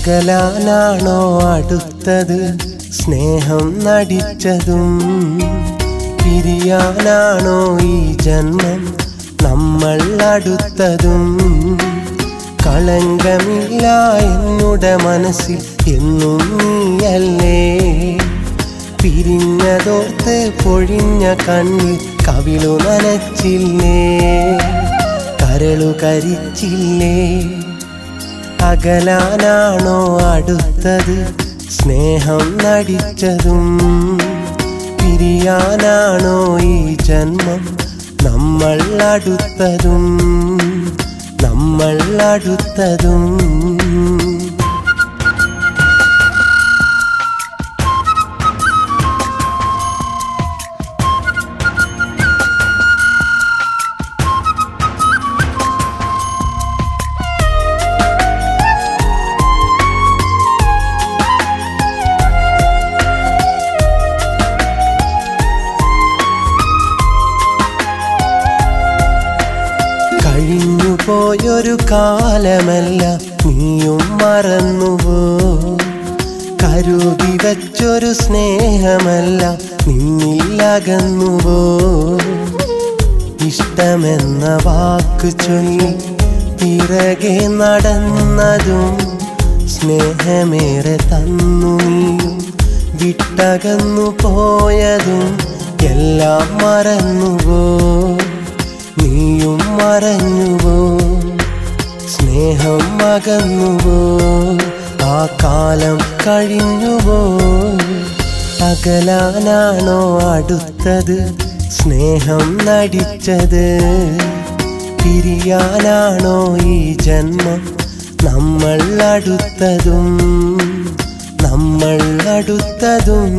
അകലാനാണോ അടുത്തത് സ്നേഹം നടിച്ചതും പിരിയാനാണോ ഈ ജന്മം നമ്മൾ അടുത്തതും കളങ്കമില്ല എന്നുടെ മനസ്സിൽ എന്നും നീയല്ലേ പിരിഞ്ഞതോർത്ത് പൊഴിഞ്ഞ കണ്ണിൽ കവിളു നനച്ചില്ലേ കരളു കരിച്ചില്ലേ അകലാനാണോ അടുത്തത് സ്നേഹം നടിച്ചതും പിരിയാനാണോ ഈ ജന്മം നമ്മൾ അടുത്തതും നമ്മൾ അടുത്തതും കഴിഞ്ഞു പോയൊരു കാലമല്ല നീയും മറന്നുവോ കരുതി വച്ചൊരു സ്നേഹമല്ല നിന്നിൽ അകന്നുവോ ഇഷ്ടമെന്ന വാക്ക് ചൊല്ലി പിറകെ നടന്നതും സ്നേഹമേറെ തന്നു നീയും വിട്ടകന്നു പോയതും എല്ലാം മറന്നുവോ നീയും മറഞ്ഞുവോ സ്നേഹം അകന്നുവോ ആ കാലം കഴിഞ്ഞുവോ അകലാനാണോ അടുത്തത് സ്നേഹം നടിച്ചത് പിരിയാനാണോ ഈ ജന്മം നമ്മൾ അടുത്തതും നമ്മൾ അടുത്തതും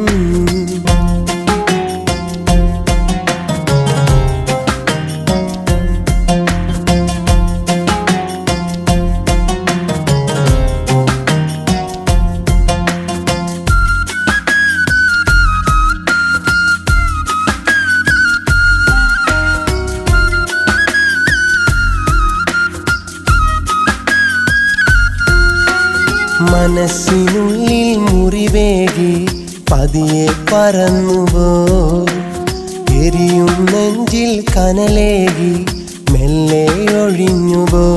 മനസ്സിനുള്ളിൽ മുറിവേകി പതിയെ പറന്നുവോ എരിയും നെഞ്ചിൽ കനലേകി മെല്ലെ ഒഴിഞ്ഞുവോ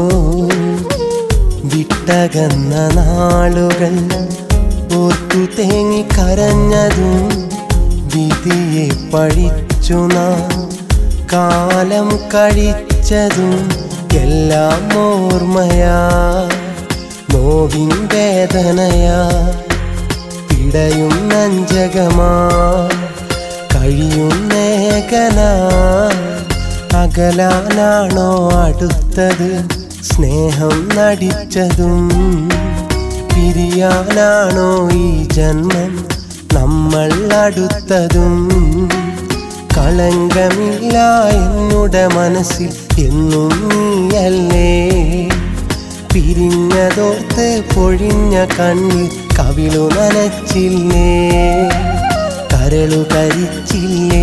വിട്ടകന്ന നാളുകൾ ഓർത്തു തേങ്ങി കരഞ്ഞതും വിധിയെ പഴിച്ചു നാം കാലം കഴിച്ചതും എല്ലാം ഓർമ്മയാ നോവിൻ വേദനയാ പിടയും നഞ്ചകമാ കഴിയുന്നേകനാ അകലാനാണോ അടുത്തത് സ്നേഹം നടിച്ചതും പിരിയാനാണോ ഈ ജന്മം നമ്മൾ അടുത്തതും കളങ്കമില്ല എന്നുടെ മനസ്സിൽ എന്നും നീയല്ലേ പിരിഞ്ഞതോർത്ത് പൊഴിഞ്ഞ കണ്ണിൽ കവിളു നനച്ചില്ലേ കരളു കരിച്ചില്ലേ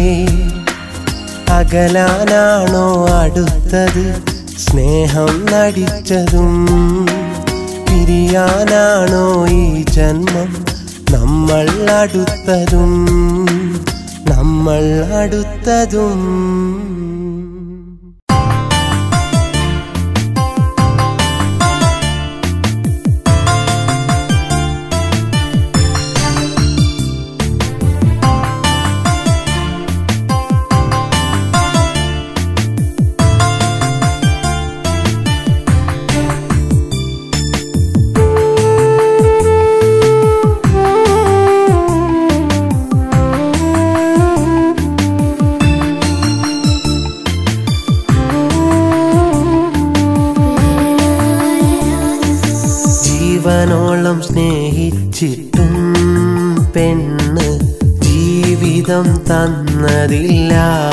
അകലാനാണോ അടുത്തത് സ്നേഹം നടിച്ചതും പിരിയാനാണോ ഈ ജന്മം നമ്മൾ അടുത്തതും നമ്മൾ അടുത്തതും ജീവനോളം സ്നേഹിച്ചിട്ടും പെണ്ണ് ജീവിതം തന്നതില്ല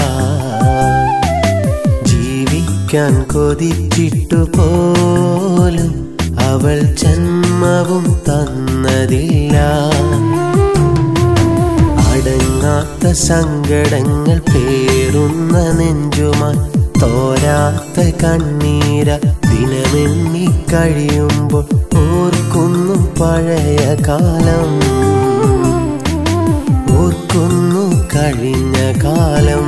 ജീവിക്കാൻ കൊതിച്ചിട്ടു പോലും അവൾ ജന്മവും തന്നതില്ല അടങ്ങാത്ത സങ്കടങ്ങൾ പേറുന്ന നെഞ്ചുമായി തോരാത്ത കണ്ണീര ദിനമെണ്ണി കഴിയുമ്പോൾ ഓർക്കും ഓർക്കുന്നു പഴയ കാലം ഓർക്കുന്നു കഴിഞ്ഞ കാലം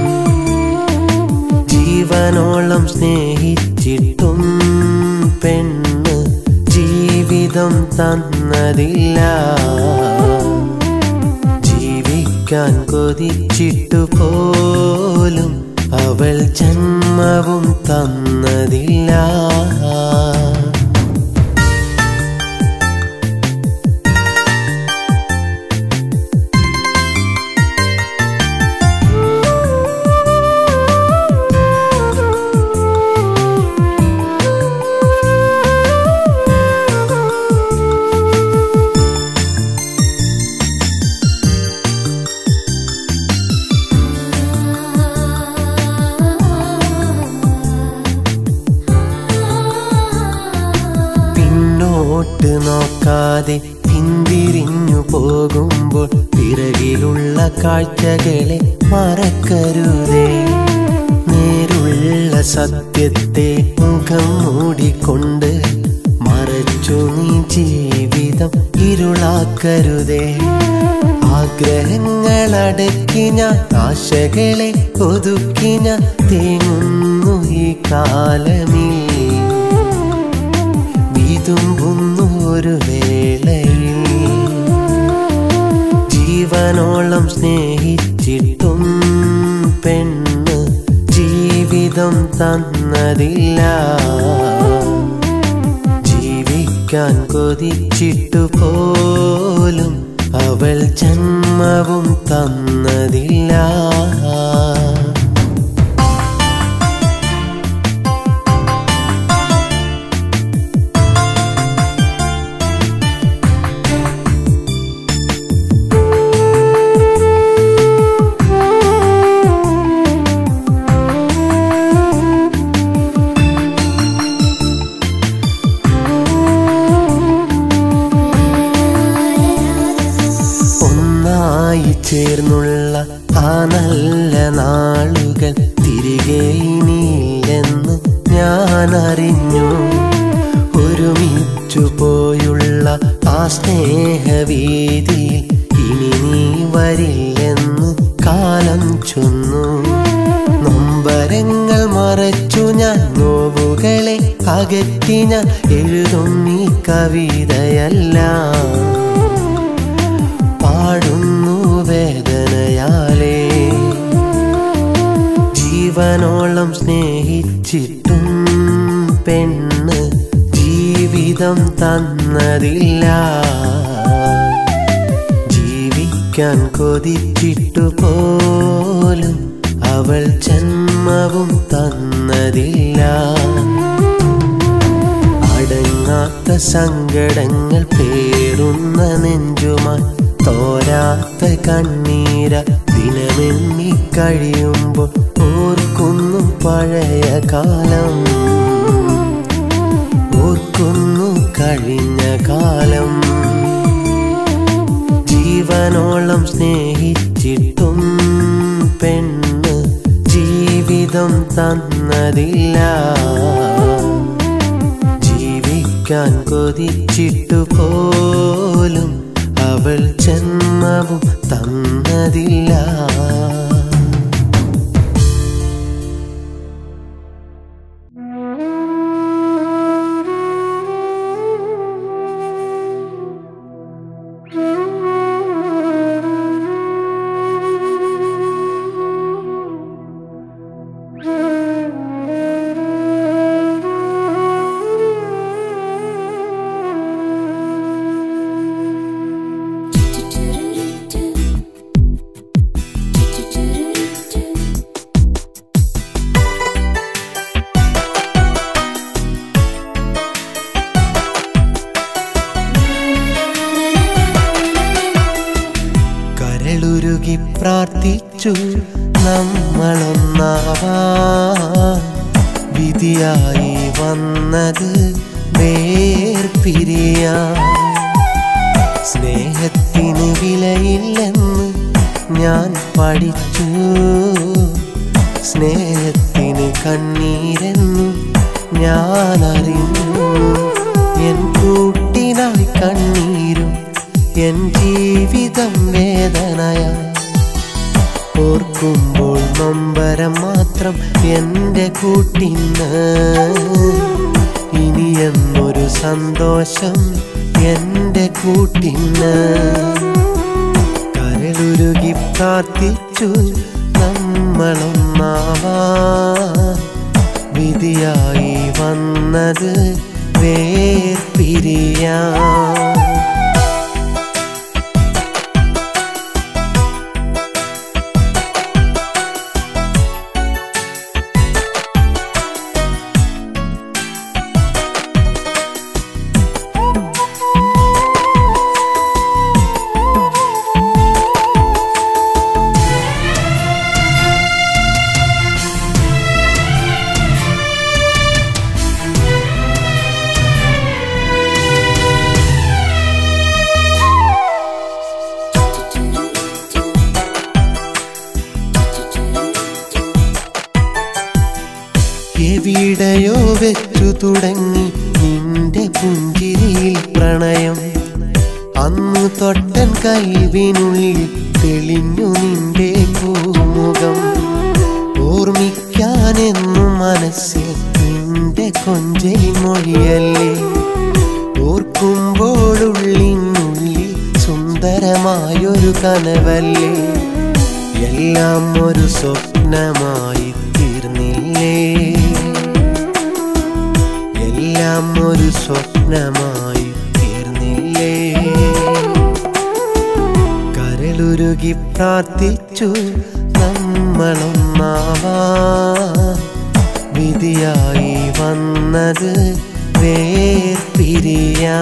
ജീവനോളം സ്നേഹിച്ചിട്ടും പെണ്ണ് ജീവിതം തന്നതില്ല ജീവിക്കാൻ കൊതിച്ചിട്ടു പോലും അവൾ ജന്മവും തന്നതില്ല പിന്നോട്ട് നോക്കാതെ പിന്തിരിഞ്ഞു പോകുമ്പോൾ പിറകിലുള്ള കാഴ്ചകളെ മറക്കരുതേ നേരുള്ള സത്യത്തെ മുഖം മൂടിക്കൊണ്ട് മറച്ചു നീ ജീവിതം ഇരുളാക്കരുതേ ആഗ്രഹങ്ങളടക്കി ഞാൻ ആശകളെ ഒതുക്കി ഞാൻ തേങ്ങുന്നു ഈ കാലമേ വിതുമ്പുന്നു ഒരു വേളയിൽ ജീവനോളം സ്നേഹിച്ചിട്ടും പെണ്ണ് ജീവിതം തന്നതില്ല ജീവിക്കാൻ കൊതിച്ചിട്ടു പോലും അവൾ ജന്മവും തന്നതില്ല ഒന്നായി ചേർന്നുള്ള ആ നല്ല നാളുകൾ തിരികെ ഇനിയില്ലെന്ന് ഞാൻ അറിഞ്ഞു ഒരുമിച്ചു പോയുള്ള ആ സ്നേഹവീതിയിൽ ഇനി നീ വരില്ലെന്ന് കാലം ചൊന്നു നൊമ്പരങ്ങൾ മറച്ചു ഞാൻ നോവുകളെ അകറ്റി ഞാൻ എഴുതും ഈ കവിതയല്ല പാടുന്നു വേദനയാലേ ജീവനോളം സ്നേഹിച്ചിട്ടും പെണ്ണ് ജീവിതം തന്നതില്ല ജീവിക്കാൻ കൊതിച്ചിട്ടു പോലും അവൾ ജന്മവും തന്നതില്ല അടങ്ങാത്ത സങ്കടങ്ങൾ പേറുന്ന നെഞ്ചുമായി തോരാത്ത കണ്ണീര ദിനമെണ്ണി കഴിയുമ്പോൾ ഓർക്കുന്നു പഴയ കാലം ഓർക്കുന്നു കഴിഞ്ഞ കാലം ജീവനോളം സ്നേഹിച്ചിട്ടും പെണ്ണ് ജീവിതം തന്നതില്ല ജീവിക്കാൻ കൊതിച്ചിട്ടു പോലും അവൾ ജന്മവും തന്നതില്ല കരളുരുകി പ്രാർത്ഥിച്ചു നമ്മളൊന്നാവാ വിധിയായി വന്നത് വേർപിരിയാ സ്നേഹത്തിന് വിലയില്ലെന്ന് ഞാൻ പഠിച്ചു സ്നേഹത്തിന് കണ്ണീരെന്നു ഞാൻ അറിഞ്ഞു എൻ കൂട്ടിനായി കണ്ണീരും എൻ ജീവിതം വേദനയാ ഓർക്കുമ്പോൾ നൊമ്പരം മാത്രം എൻ്റെ കൂട്ടിന്ന് ഇനി എന്നൊരു സന്തോഷം എൻ്റെ കൂട്ടിന്ന് കരളുരുകി പ്രാർത്ഥിച്ചു നമ്മളൊന്നാവാ വിധിയായി വന്നത് വേർപിരിയാ എവിടെയോ വെച്ചു തുടങ്ങി നിന്റെ പുഞ്ചിരിയിൽ പ്രണയം അന്ന് തൊട്ടൻ കൈവിനുള്ളിൽ തെളിഞ്ഞു നിന്റെ പൂമുഖം ഓർമ്മിക്കാനെന്നും മനസ്സിൽ നിന്റെ കൊഞ്ചലി മൊഴിയല്ലേ ഓർക്കുമ്പോഴുള്ളിനുള്ളിൽ സുന്ദരമായൊരു കനവല്ലേ എല്ലാം ഒരു സ്വപ്നമായി തീർന്നില്ലേ എല്ലാം ഒരു സ്വപ്നമായി തീർന്നില്ലേ കരളുരുകി പ്രാർത്ഥിച്ചു നമ്മളൊന്നാവാ വിധിയായി വന്നത് വേർപിരിയാ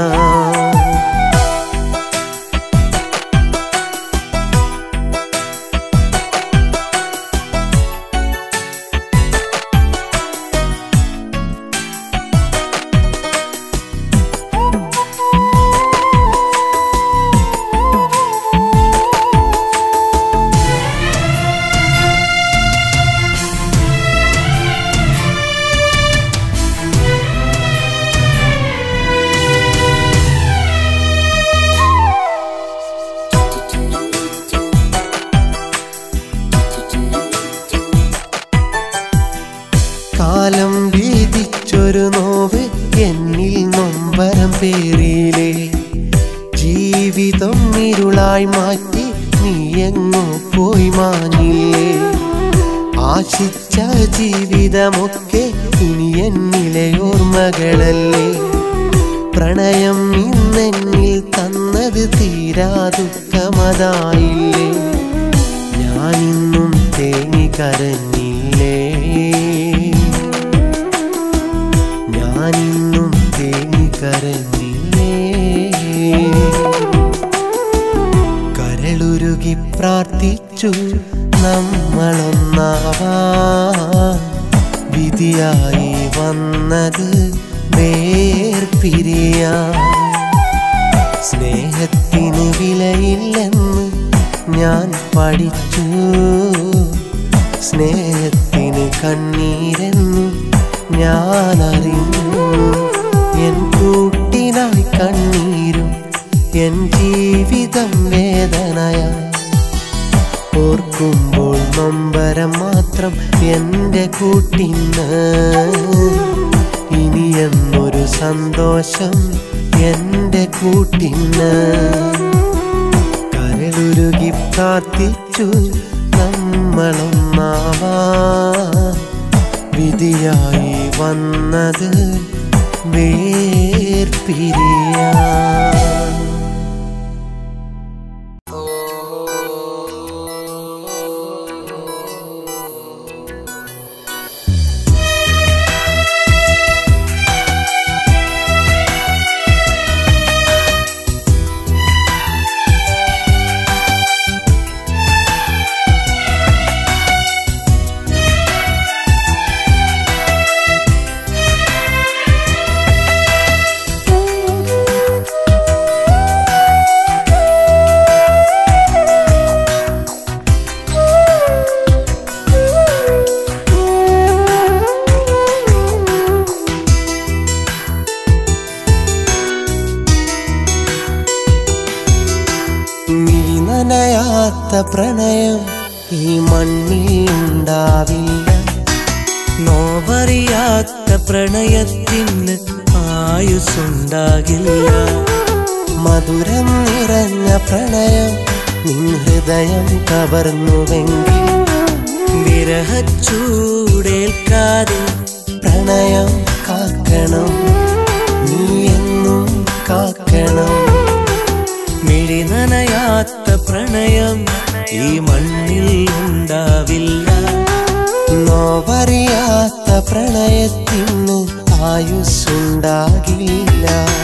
കാലം വീതിച്ചൊരു നോവ് എന്നിൽ നൊമ്പരം പേറിയില്ലേ ജീവിതം ഇരുളായി മാറ്റി നീ എങ്ങോ പോയി മാഞ്ഞില്ലേ ആശിച്ച ജീവിതമൊക്കെ ഇനി എന്നിലെ ഓർമ്മകളല്ലേ പ്രണയം ഇന്നെന്നിൽ തന്നത് തീരാ ദുഃഖമതായില്ലേ ഞാനിന്നും തേങ്ങി കരഞ്ഞില്ലേ ഞാനിന്നും തേങ്ങി കരഞ്ഞില്ലേ കരളുരുകി പ്രാർത്ഥിച്ചു നമ്മളൊന്നാവാ വിധിയായി വന്നത് വേർപിരിയാ സ്നേഹത്തിന് വിലയില്ലെന്ന് ഞാൻ പഠിച്ചു സ്നേഹത്തിന് കണ്ണീരെന്ന് ഞാൻ അറിഞ്ഞു എൻ കൂട്ടിനായി കണ്ണീരും എൻ ജീവിതം വേദനയാ ഓർക്കുമ്പോൾ നൊമ്പരം മാത്രം എൻ്റെ കൂട്ടിന്ന് ഇനി എന്നൊരു സന്തോഷം എൻ്റെ കൂട്ടിന്ന് കരളുരുകി പ്രാർത്ഥിച്ചു നമ്മളൊന്നാവാ വിധിയായി വന്നത് വേർപിരിയാ നോവറിയാത്ത പ്രണയം ഈ മണ്ണിൽ ഉണ്ടാവില്ല നോവറിയാത്ത പ്രണയത്തിന് ആയുസുണ്ടാകില്ല മധുരം നിറഞ്ഞ പ്രണയം നിൻ ഹൃദയം കവർന്നുവെങ്കിൽ വിരഹച്ചൂടേൽക്കാതെ പ്രണയം കാക്കണം നീ എന്നും കാക്കണം മിഴി നനയാത്ത പ്രണയം ഈ മണ്ണിൽ ഉണ്ടാവില്ല നോവറിയാത്ത പ്രണയത്തിന് ആയുസ്സുണ്ടാകില്ല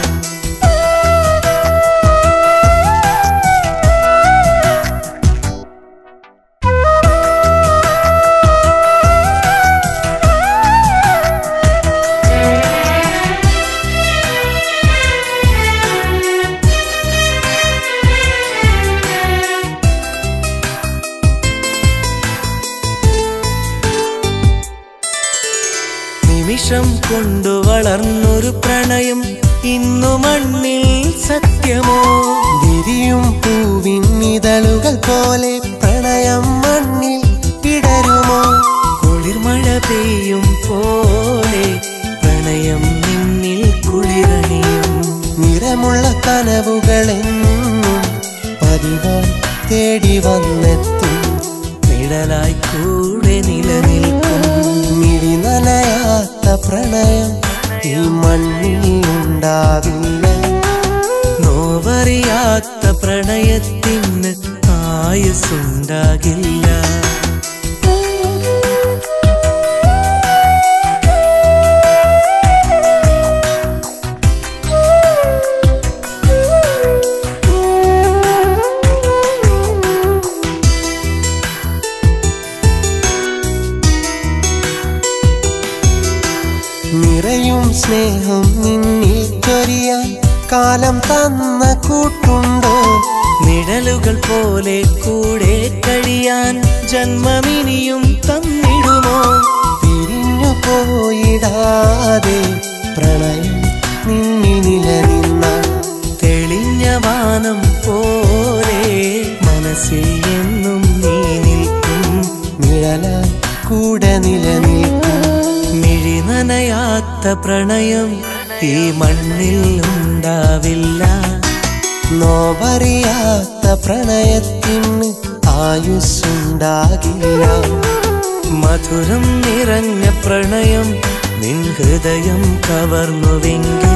നിമിഷം കൊണ്ടു വളർന്നൊരു പ്രണയം ഇന്നു മണ്ണിൽ സത്യമോ വിരിയും പൂവിൻ ഇതളുകൾ പോലെ പ്രണയം മണ്ണിൽ പിടരുമോ കുളിർമഴ പെയ്യും പോലെ പ്രണയം നിന്നിൽ കുളിരണിയും നിറമുള്ള കനവുകളെന്നും പതിവായി തേടി വന്നെത്തും നിഴലായി കൂടെ നിലനിൽക്കും മിഴി നനയാത്ത പ്രണയം ഈ മണ്ണിൽ ഉണ്ടാവില്ല നോവറിയാത്ത പ്രണയത്തിന് ആയുസുണ്ടാകില്ല നിറയും സ്നേഹം നിന്നിൽ ചൊരിയാൻ കാലം തന്ന കൂട്ടുണ്ടോ നിഴലുകൾ പോലെ കൂടെ കഴിയാൻ ജന്മമിനിയും തന്നിടുമോ പിരിഞ്ഞു പോയിടാതെ പ്രണയം നിന്നിൽ നിലനിന്ന തെളിഞ്ഞ വാനം പോലെ മനസ്സിൽ എന്നും നീ നിൽക്കും നിഴലായി കൂടെ നിലനിൽക്കും മിഴി നനയാത്ത പ്രണയം ഈ മണ്ണിൽ ഉണ്ടാവില്ല നോവറിയാത്ത പ്രണയത്തിന് ആയുസ്സുണ്ടാകില്ല മധുരം നിറഞ്ഞ പ്രണയം നിൻ ഹൃദയം കവർന്നുവെങ്കിൽ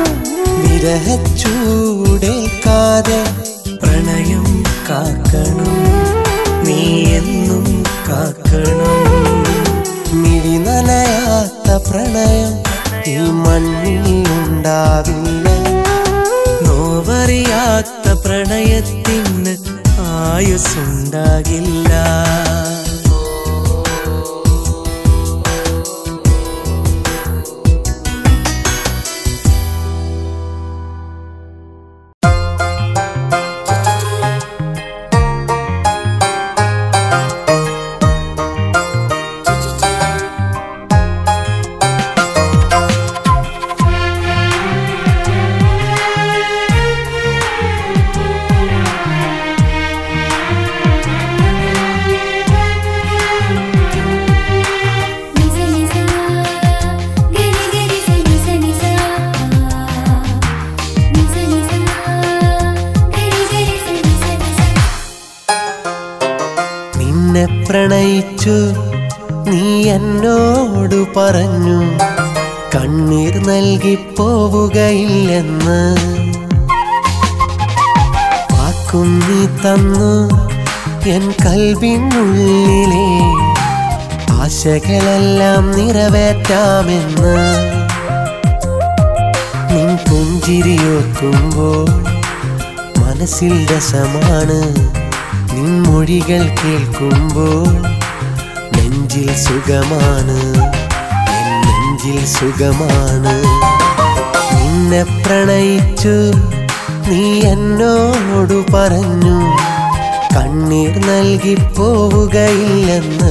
വിരഹച്ചൂടേൽക്കാതെ പ്രണയം കാക്കണം നീ എന്നും കാക്കണം മിഴി നനയാത്ത പ്രണയം ഈ മണ്ണിൽ ഉണ്ടാവില്ല നോവറിയാത്ത പ്രണയത്തിന് ആയുസുണ്ടാകില്ല నిస నిస గరి గరి స నిస నిస నిస నిస గరి గరి స నిస నిస നിന്നെ പ്രണയിച്ചു നീ എന്നോട് പറഞ്ഞു കണ്ണീർ നൽകി പോവുകയില്ലെന്ന് വാക്കും നീ തന്നു എൻ കൽവിനുള്ളിലെ ആശകളെല്ലാം നിറവേറ്റാമെന്ന് നിൻ പുഞ്ചിരിയോർക്കുമ്പോൾ മനസ്സിൽ രസമാണ് നിൻ മൊഴികൾ കേൾക്കുമ്പോൾ നെഞ്ചിൽ സുഖമാണ് എൻ നെഞ്ചിൽ സുഖമാണ് നിന്നെ പ്രണയിച്ചു നീ എന്നോടു പറഞ്ഞു കണ്ണീർ നൽകി പോവുകയില്ലെന്ന്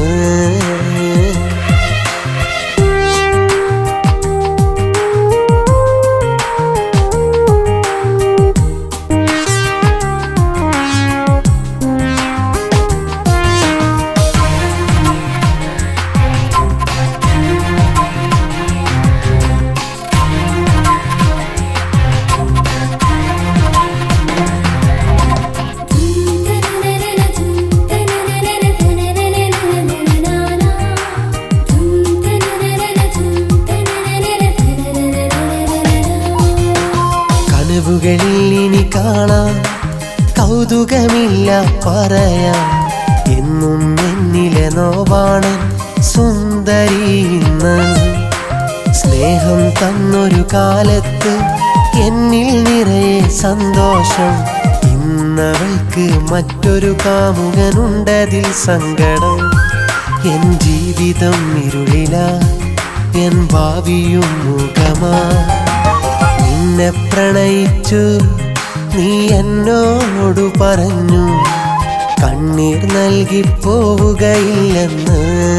കണ്ണുകളിൽ ഇനി കാണാം കൗതുകമില്ല പറയാം എന്നും എന്നിലെ നോവാണ് സുന്ദരി ഇന്ന് സ്നേഹം തന്നൊരു കാലത്ത് എന്നിൽ നിറയെ സന്തോഷം ഇന്നവൾക്ക് മറ്റൊരു കാമുകനുണ്ടതിൽ സങ്കടം എൻ ജീവിതം ഇരുളില എൻ ഭാവിയും മുഖമാ നിന്നെ പ്രണയിച്ചു നീ എന്നോടു പറഞ്ഞു കണ്ണീർ നൽകി പോവുകയില്ലെന്ന്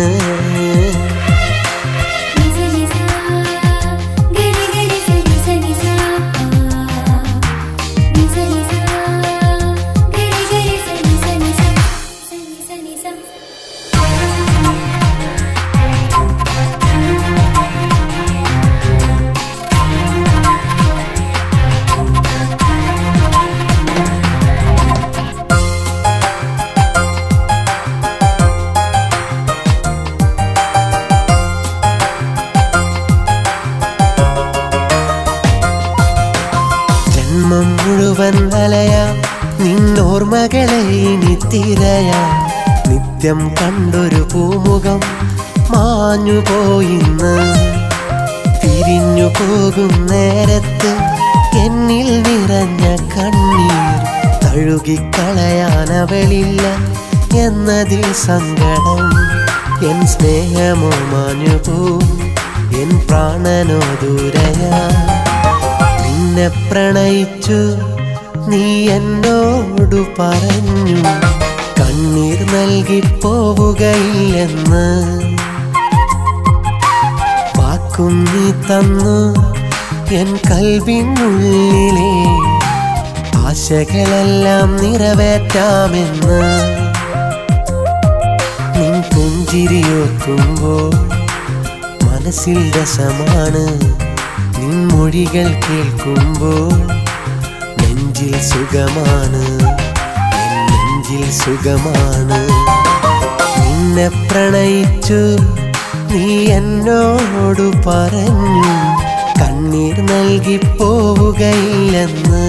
ജന്മം മുഴുവൻ അലയാം നിന്നോർമകളെ ഇനി തിരയാം നിത്യം കണ്ടൊരു പൂമുഖം മാഞ്ഞു പോയിന്ന് തിരിഞ്ഞു പോകും നേരത്ത് എന്നിൽ നിറഞ്ഞ കണ്ണീർ തഴുകിക്കളയാൻ അവളില്ല എന്നതിൽ സങ്കടം എൻ സ്നേഹമോ മാഞ്ഞു പോവും എൻ പ്രാണനോ ദൂരയാ നിന്നെ പ്രണയിച്ചു നീ എന്നോടു പറഞ്ഞു കണ്ണീർ നൽകി പോവുകയില്ലെന്ന് വാക്കും നീ തന്നു എൻ കൽവിനുള്ളിലെ ആശകളെല്ലാം നിറവേറ്റാമെന്ന് നിൻ പുഞ്ചിരിയോക്കുമ്പോൾ മനസ്സിൽ രസമാണ് നിൻ മൊഴികൾ കേൾക്കുമ്പോൾ നെഞ്ചിൽ സുഖമാണ് എൻ നെഞ്ചിൽ സുഖമാണ് നിന്നെ പ്രണയിച്ചു നീ എന്നോടു പറഞ്ഞു കണ്ണീർ നൽകി പോവുകയില്ലെന്ന്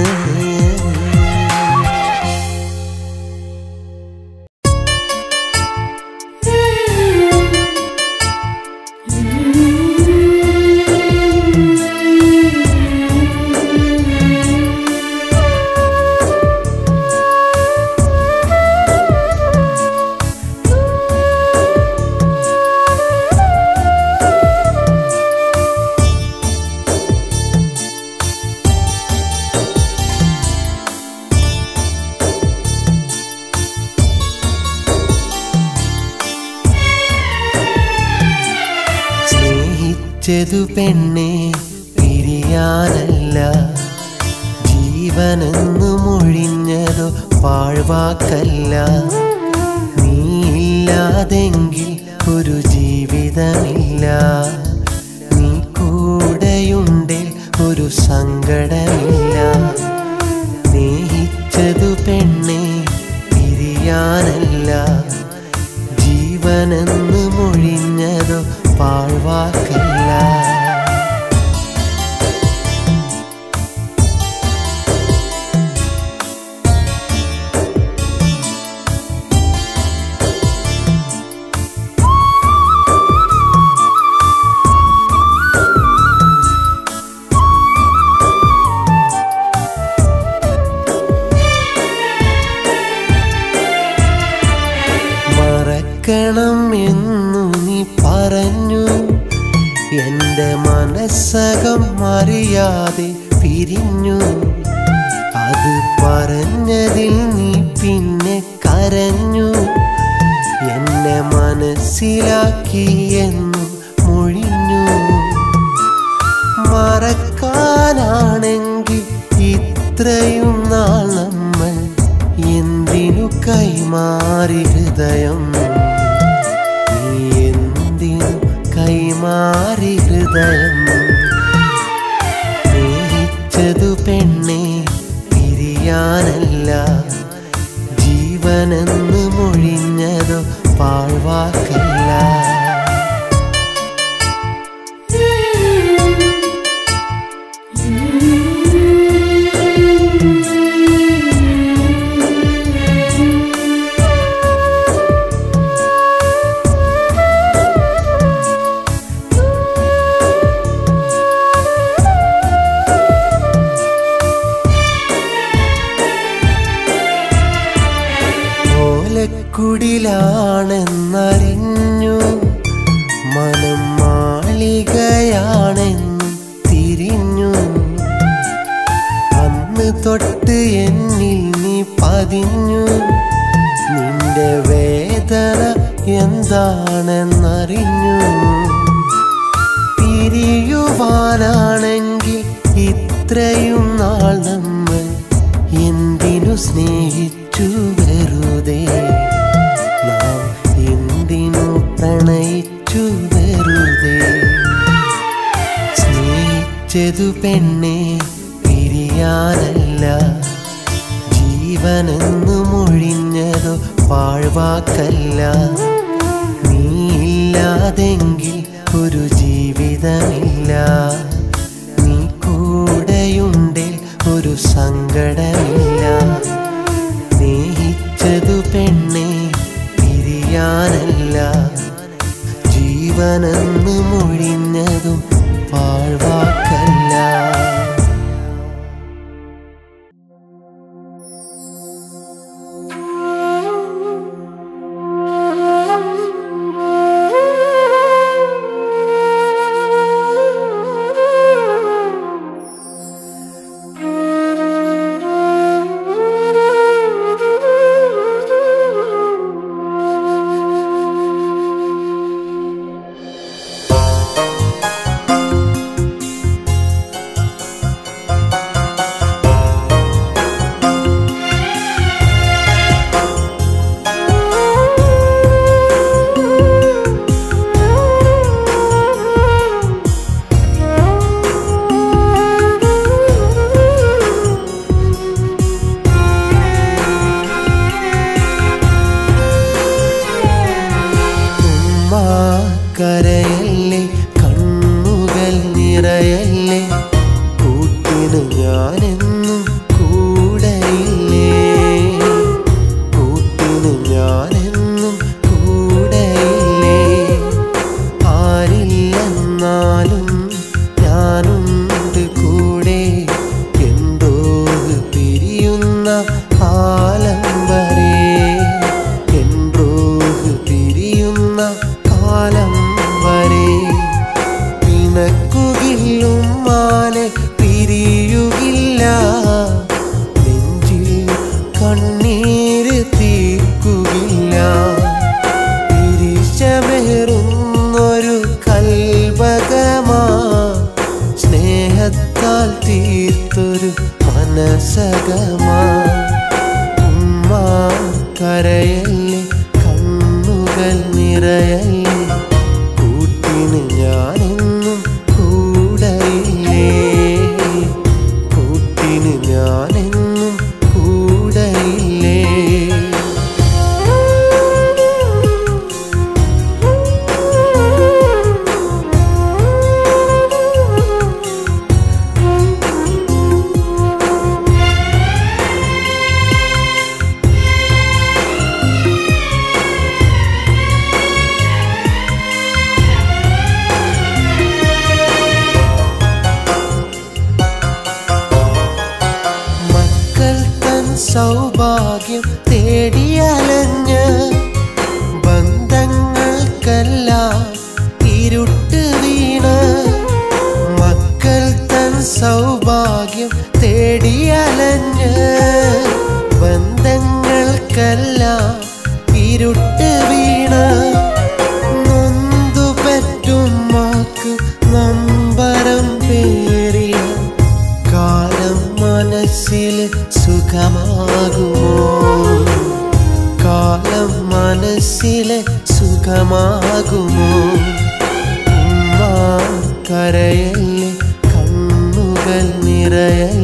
സ്നേഹിച്ചതു പെണ്ണെ പിരിയാനല്ല ജീവനെന്നു മൊഴിഞ്ഞതോ പാഴ്വാക്കല്ല നീയില്ലാതെങ്കിൽ ഒരു ജീവിതമില്ല നീ കൂടെയുണ്ടേ ഒരു സങ്കടമില്ല സ്നേഹിച്ചതു പെണ്ണെ പിരിയാനല്ല ജീവനെന്ന് മൊഴിഞ്ഞതോ പാഴ്വാക്കല്ല മറക്കണം എന്നു നീ പറഞ്ഞു എന്റെ മനസ്സകം അറിയാതെ പിരിഞ്ഞു അത് പറഞ്ഞതിൽ നീ പിന്നെ കരഞ്ഞു എന്നെ മനസ്സിലാക്കി എന്നു മൊഴിഞ്ഞു മറക്കാനാണെങ്കിൽ ഇത്രയും നാൾ നമ്മൾ എന്തിനു കൈമാറി ഹൃദയം നീ എന്തിനു കൈമാറി ഹൃദയം സ്നേഹിച്ചതു പെണ്ണെ പിരിയാനല്ല ജീവനെന്ന് മൊഴിഞ്ഞതോ പാഴ്വാക്കല്ല വീട്ടിലാണെന്നറിഞ്ഞു മനം മാളികയാണെന്ന് തിരിഞ്ഞു അന്ന് തൊട്ട് എന്നിൽ നീ പതിഞ്ഞു നിന്റെ വേദന എന്താണെന്നറിഞ്ഞു പിരിയുവാനാണെങ്കിൽ ഇത്രയും നാൾ നമ്മൾ എന്തിനു സ്നേഹിച്ചു വെറുതെ നാം എന്തിനു പ്രണയിച്ചു വെറുതെ സ്നേഹിച്ചതു പെണ്ണെ പിരിയാനല്ല ജീവനെന്നു മൊഴിഞ്ഞതോ പാഴ്വാക്കല്ല നീയില്ലാതെങ്കിൽ ഒരു ജീവിതമില്ല നീ കൂടെയുണ്ടിൽ ഒരു സങ്കടമില്ല സ്നേഹിച്ചതു പെണ്ണെ പിരിയാനല്ല ജീവനെന്ന് മൊഴിഞ്ഞതും പാഴ്വാക്കല്ല ഉമ്മ കരയല്ലേ കണ്ണുകൾ നിറയല്ലേ കൂട്ടിന് ഞാനെന്നും കൂടെയില്ലേ കൂട്ടിന് ഞാനെന്നും കൂടെയില്ലേ ആരില്ലെന്നാലും ഞാനുണ്ട് കൂടെ എന്തോ പിരിയുന്ന കാലം വരെ എന്തോ പിരിയുന്ന കാലം വരെ പിണക്കുകില്ലും മാലെ പിരിയുകില്ല നെഞ്ചിൽ കണ്ണീര് തീർക്കുകില്ല പിരിശമേറുന്നൊരു കൽവകമാ സ്നേഹത്താൽ തീർത്തൊരു മനസകമാ ഉമ്മ കരയല്ലേ കണ്ണുകൾ നിറയല്ലേ കൂട്ടിന് ഞാനെന്നും കൂടെയില്ലേ കൂട്ടിന് ഞാനെന്നും കൂടെയില്ലേ മക്കൾ തൻ സൗഭാഗ്യം തേടിയലഞ്ഞ് ബന്ധങ്ങൾക്കെല്ലാം ഇരുട്ട് വീണ് മക്കൾ തൻ സൗഭാഗ്യം തേടിയലഞ്ഞ് ബന്ധങ്ങൾക്കെല്ലാം ഇരുട്ട് വീണ് നൊന്തു പെറ്റുമാക്ക് നമ്പരം പേറിയ കാലം മനസ്സിൽ സുഖമാകുമോ കാലം മനസ്സിലെ സുഖമാകുമോ ഉമ്മ കരയല്ലേ കണ്ണുകൾ നിറയല്ലേ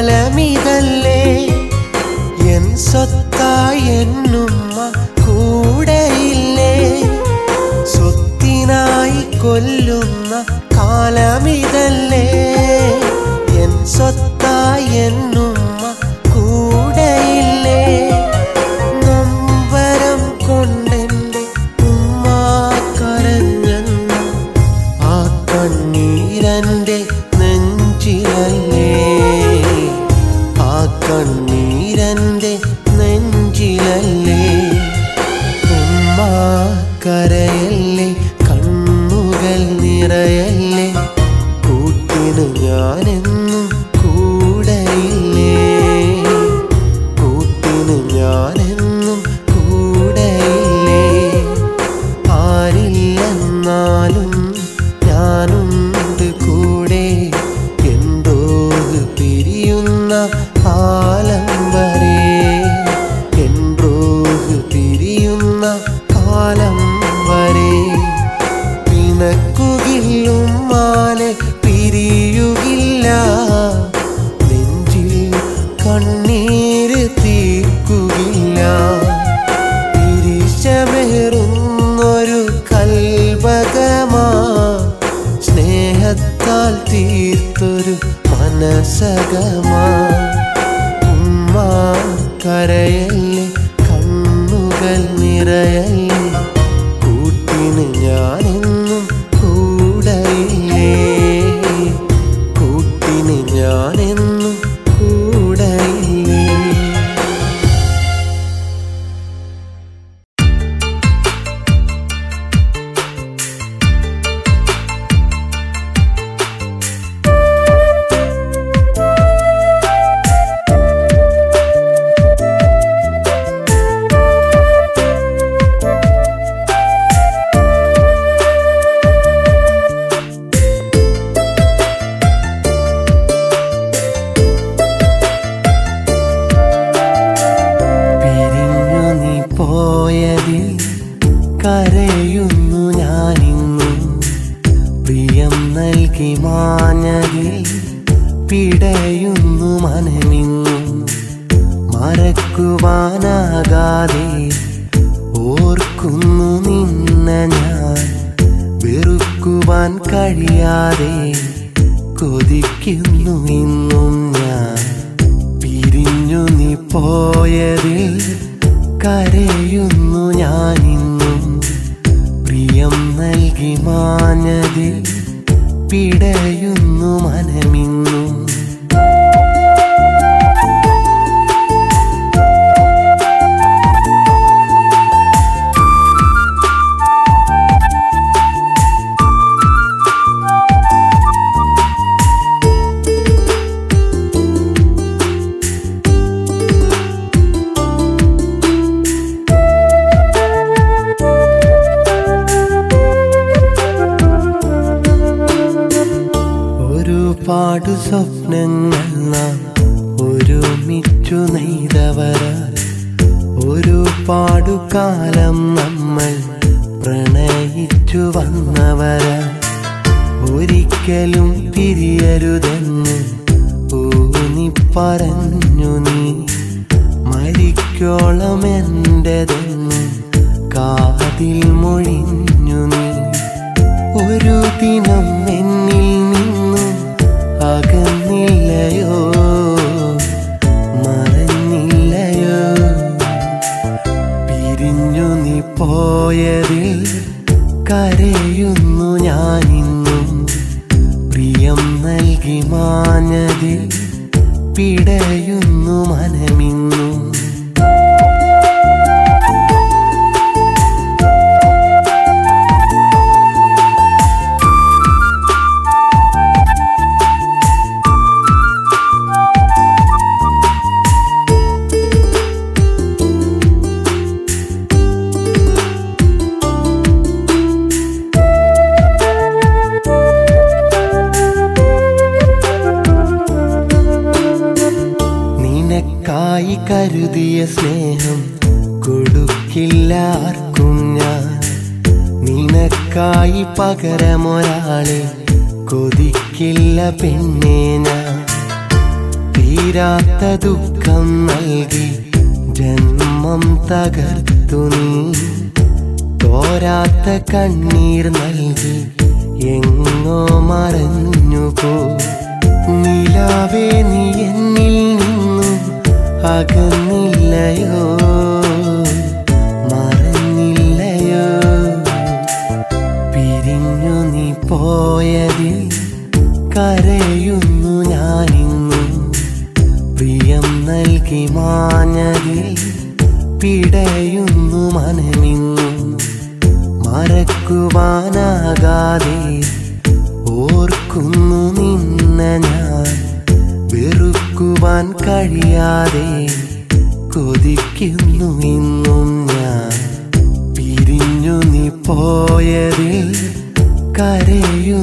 കാലമിതല്ലേ എൻ സ്വത്തായി എന്നുമ്മ കൂടെയില്ലേ സ്വത്തിനായി കൊല്ലുന്ന കാലമിതല്ലേ എൻ സ്വത്തായി എന്നുമ്മ കൂടെയില്ലേ നൊമ്പരം കൊണ്ടെന്റെ ഉമ്മ കരഞ്ഞെന്ന ആ കണ്ണീരന്റെ നെഞ്ചിലല്ലേ ആ കണ്ണീരന്റെ നെഞ്ചിലല്ലേ ഉമ്മ കരയല്ലേ കണ്ണുകൾ നിറയല്ലേ കൂട്ടിന് ഞാനെന്നും കൂടെയില്ലേ കൂട്ടിന് ഞാനെന്നും കൂടെയില്ലേ ആരില്ലെന്നാലും ഞാനുണ്ട് കൂടെ എന്തോത് പിരിയുന്ന കാലം വരെ എന്തോത് പിരിയുന്ന കാലം വരെ പിണക്കുകില്ലും മാലെ പിരിയുകില്ല നെഞ്ചിൽ കണ്ണീര് തീർക്കുകില്ല തിരിച്ചമേറുന്നൊരു കൽവകമാ സ്നേഹത്താൽ തീർത്തൊരു മനസകമാ ഉമ്മ കരയല്ലേ കണ്ണുകൾ നിറയല്ലേ കൂട്ടിന് ഞാനെന്നും കൂടയില്ലേ കൂട്ടിന് ഞാനെന്നും കൂടയില്ലേ പിരിഞ്ഞു നീ പോയതിൽ കരയുന്നു ഞാനിന്നും പ്രിയം നൽകി മാഞ്ഞതിൽ പിടയുന്നു മനമിന്നും മറക്കുവാനാകാതെ ഓർക്കുന്നു നിന്ന ഞാൻ വെറുക്കുവാൻ കഴിയാതെ കൊതിക്കുന്നു ഇന്നും ഞാൻ പിരിഞ്ഞു നീ പോയതിൽ കരയുന്നു ഞാനിന്നും പ്രിയം നൽകി മാഞ്ഞതിൽ പിടയുന്നു മനമിന്നും ഒരുപാട് സ്വപ്നങ്ങൾ നാം ഒരുമിച്ചു നെയ്തവരാ ഒരുപാടു കാലം നമ്മൾ പ്രണയിച്ചു വന്നവരാ ഒരിക്കലും പിരിയരുതെന്ന് ഊന്നി പറഞ്ഞു നീ മരിക്കോളം എന്റെതെന്ന് കാതിൽ മൊഴിഞ്ഞു നീ ഒരു ദിനം എന്നിൽ നിന്നും അകന്നില്ലയോ മറന്നില്ലയോ പിരിഞ്ഞു നീ പോയതിൽ കരയുന്നു ഞാനിന്നും പ്രിയം നൽകി മാഞ്ഞതിൽ പിടയുന്നു മനമിന്നും നിനക്കായി കരുതിയ സ്നേഹം കൊടുക്കില്ല ആർക്കും ഞാൻ നിനക്കായി പകരമൊരാളെ കൊതിക്കില്ല പെണ്ണെ ഞാൻ തീരാത്ത ദുഃഖം നൽകി ജന്മം തകർത്തു നീ തോരാത്ത കണ്ണീർ നൽകി എങ്ങോ മറഞ്ഞു പോ നിലാവേ നീ എന്നിൽ നിന്നും അകന്നില്ലയോ മറന്നില്ലയോ പിരിഞ്ഞു നീ പോയതിൽ കരയുന്നു ഞാനിന്നും പ്രിയം നൽകി മാഞ്ഞതിൽ പിടയുന്നു മനമിന്നും മറക്കുവാനാകാതെ ഓർക്കുന്നു നിന്ന ഞാൻ വെറുക്കുവാൻ കഴിയാതെ കൊതിക്കുന്നു ഇന്നും ഞാൻ പിരിഞ്ഞു നീ പോയതിൽ കരയുന്നു